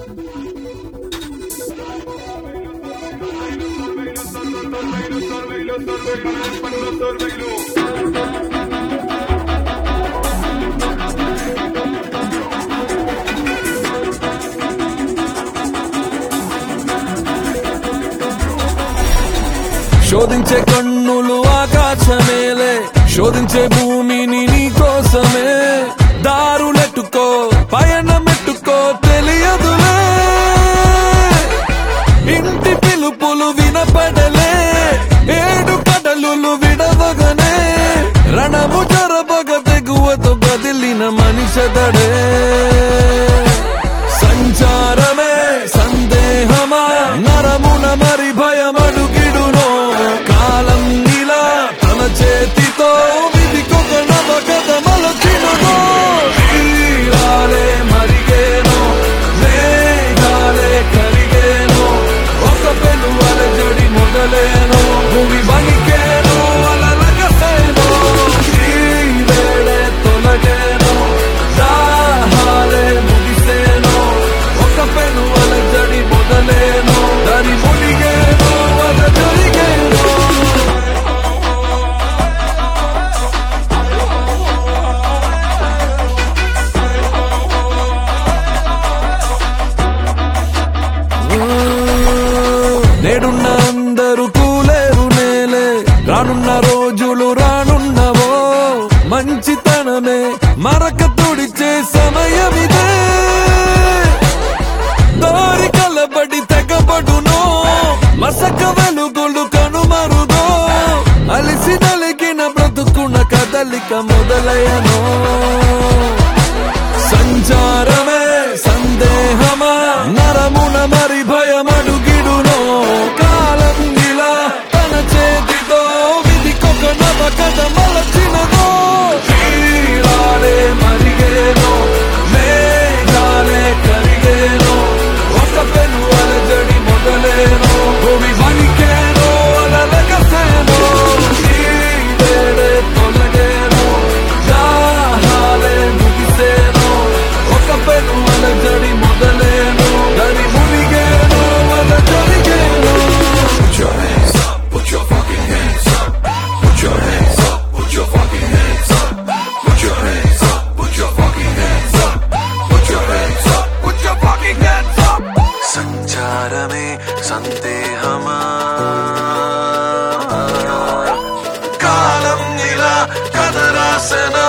శోధించే కన్నులు ఆకాశమేలే శోధించే భూమిని నీ కోసమే దారులెట్టుకో పయనమెట్టుకో తెలియదులే ఇంటి పిలుపులు వినపడలే ఏడు కడలులు విడవగనే రణము జరపగ తెగువతో బదిలిన మనిషదడే సంచారమే సందేహమా నరమున మరి భయమడుగిడునో కాలం ఇలా తన చేతితో విధికొక నవకథ మలచినునో తీరాలే మరిగేనో మేఘాలే కరిగేనో ఒక పెనువల జడి మొదలేనో భూమి వణికేనో అలలగసేనో తీరేడే తొలగేనో దాహాలే ముగిసేనో ఒక పెనువల జడి మొదలేనో దాని మునిగేనో అల జరిగేనో నేడున్న అందరూ కూలేరు నేలే రానున్న రోజులు రానున్నవో మంచితనమే మరక తుడిచే సమయమిదే దారి కలబడి తెగబడునో మసక వెలుగులు కనుమరుదో అలిసి నలిగిన బ్రతుకున్న కదలిక మొదలయనో సంచారమే సందేహమా నరమున మరి భయమడుగిడునో కాలం ఇలా తన చేతితో విధికొక నవకథ మలచినదో తీరాలే మరిగేనో మేఘాలే కరిగేనో ఒక పెను అలజడి మొదలేనో భూమి వణికేనో అలలగసేనో తీరేడే తొలగేనో దాహాలే ముగిసేనో ఒక పెను అలజడి మొదలేనో దరి మునిగేనో అల జరిగేనో Put your hands up, put your fucking hands up. Put your hands up, put your fucking hands up. Put your hands up, put your fucking hands up. Put your hands up, put your fucking hands up. సంచారమే సందేహమా కాలం ఇలా కదరాసనా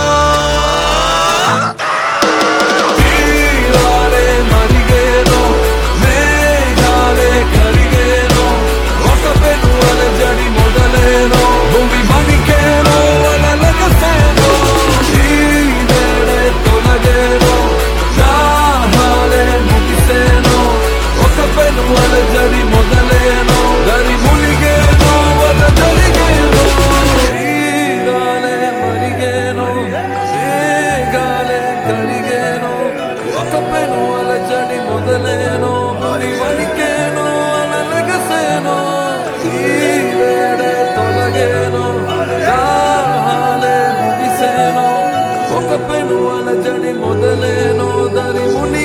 తీరాలే మరిగేనో మేఘాలే కరిగేనో ఒక పెను అలజడి మొదలేనో భూమి వణికేనో అలలగసేనో తీరేడే తొలగేనో దాహాలే ముగిసేనో ఒక పెను అలజడి మొదలేనో దరి మునిగేనో అల జరిగేనో తీరాలే మరిగేనో మేఘాలే కరిగేనో ఒక పెను అలజడి మొదలేనో మరి వణికేనో అలలగసేనో తీరేడే తొలగేనో దాహాలే ముగిసేనో ఒక పెను అలజడి మొదలేనో దరి ముని